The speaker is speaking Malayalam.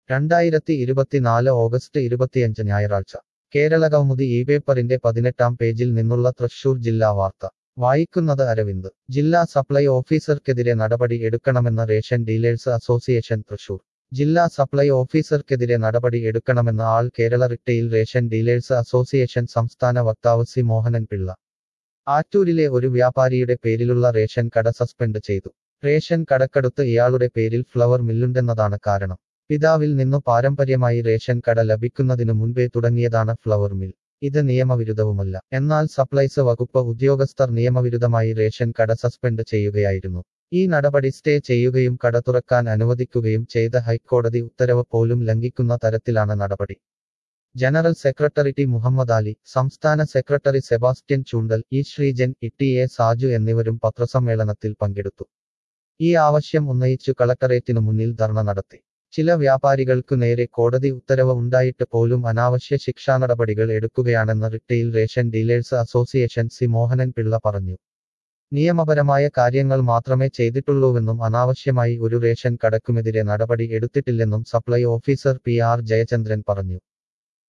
രണ്ടായിരത്തി ഇരുപത്തിനാല് ഓഗസ്റ്റ് ഇരുപത്തിയഞ്ച് ഞായറാഴ്ച കേരള കൗമുദി ഈ പേപ്പറിന്റെ പതിനെട്ടാം പേജിൽ നിന്നുള്ള തൃശൂർ ജില്ലാ വാർത്ത വായിക്കുന്നത് അരവിന്ദ് ജില്ലാ സപ്ലൈ ഓഫീസർക്കെതിരെ നടപടി എടുക്കണമെന്ന റേഷൻ ഡീലേഴ്സ് അസോസിയേഷൻ തൃശൂർ ജില്ലാ സപ്ലൈ ഓഫീസർക്കെതിരെ നടപടി എടുക്കണമെന്ന all Kerala retail ration dealers association സംസ്ഥാന വക്താവ് സി മോഹനൻ പിള്ള ആറ്റൂരിലെ ഒരു വ്യാപാരിയുടെ പേരിലുള്ള റേഷൻ കട സസ്പെൻഡ് ചെയ്തു റേഷൻ കടക്കടുത്ത് ഇയാളുടെ പേരിൽ ഫ്ലവർ മില്ലുണ്ടെന്നതാണ് കാരണം പിതാവിൽ നിന്നു പാരമ്പര്യമായി റേഷൻ കട ലഭിക്കുന്നതിനു മുൻപേ തുടങ്ങിയതാണ് ഫ്ലവർ മിൽ ഇത് നിയമവിരുദ്ധവുമല്ല എന്നാൽ സപ്ലൈസ് വകുപ്പ് ഉദ്യോഗസ്ഥർ നിയമവിരുദ്ധമായി റേഷൻ കട സസ്പെൻഡ് ചെയ്യുകയായിരുന്നു ഈ നടപടി സ്റ്റേ ചെയ്യുകയും കട തുറക്കാൻ അനുവദിക്കുകയും ചെയ്ത ഹൈക്കോടതി ഉത്തരവ് പോലും ലംഘിക്കുന്ന തരത്തിലാണ് നടപടി general secretary T Muhammad Ali സംസ്ഥാന secretary Sebastian Choondal E Sreejan E A Saju എന്നിവരും പത്രസമ്മേളനത്തിൽ പങ്കെടുത്തു ഈ ആവശ്യം ഉന്നയിച്ചു കളക്ടറേറ്റിനു മുന്നിൽ ധർണ നടത്തി ചില വ്യാപാരികൾക്കു നേരെ കോടതി ഉത്തരവ് ഉണ്ടായിട്ട് പോലും അനാവശ്യ ശിക്ഷാ നടപടികൾ എടുക്കുകയാണെന്ന് retail ration dealers association C Mohanan Pillai പറഞ്ഞു നിയമപരമായ കാര്യങ്ങൾ മാത്രമേ ചെയ്തിട്ടുള്ളൂവെന്നും അനാവശ്യമായി ഒരു റേഷൻ കടക്കുമെതിരെ നടപടി എടുത്തിട്ടില്ലെന്നും supply officer P R Jayachandran പറഞ്ഞു